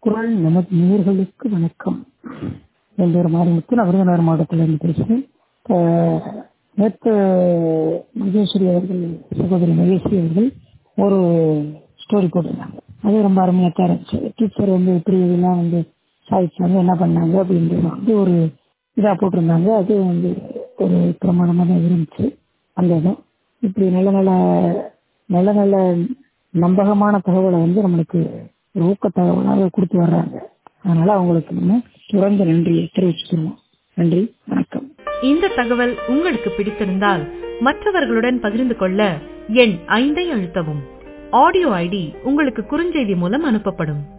குரல் நமது நேர்களுக்கு வணக்கம் என் பேர் மாரிமுத்து நான் விருதுநகர் மாவட்டத்திலிருந்து பேசுகிறேன் நேற்று மகேஸ்வரி அவர்கள் சகோதரி மகேஸ்வரி அவர்கள் ஒரு ஸ்டோரி போட்டிருந்தாங்க அது ரொம்ப அருமையாக தான் இருந்துச்சு டீச்சர் வந்து இப்படி இதெல்லாம் வந்து சாதிச்சாங்க என்ன பண்ணாங்க அப்படின்றது வந்து ஒரு இதாக போட்டிருந்தாங்க அது வந்து ஒரு பிரமாதமாக தான் இருந்துச்சு அந்த இடம் இப்படி நல்ல நல்ல நல்ல நல்ல நம்பகமான தகவலை வந்து நம்மளுக்கு ஒரு ஊக்க தகவலாக கொடுத்து வர்றாங்க அதனால அவங்களுக்கு நம்ம துறந்த நன்றியை தெரிவிச்சுக்கிறோம் நன்றி வணக்கம் இந்த தகவல் உங்களுக்கு பிடித்திருந்தால் மற்றவர்களுடன் பகிர்ந்து கொள்ள எண் ஐந்தை அழுத்தவும் ஆடியோ ஐடி உங்களுக்கு குறுஞ்செய்தி மூலம் அனுப்பப்படும்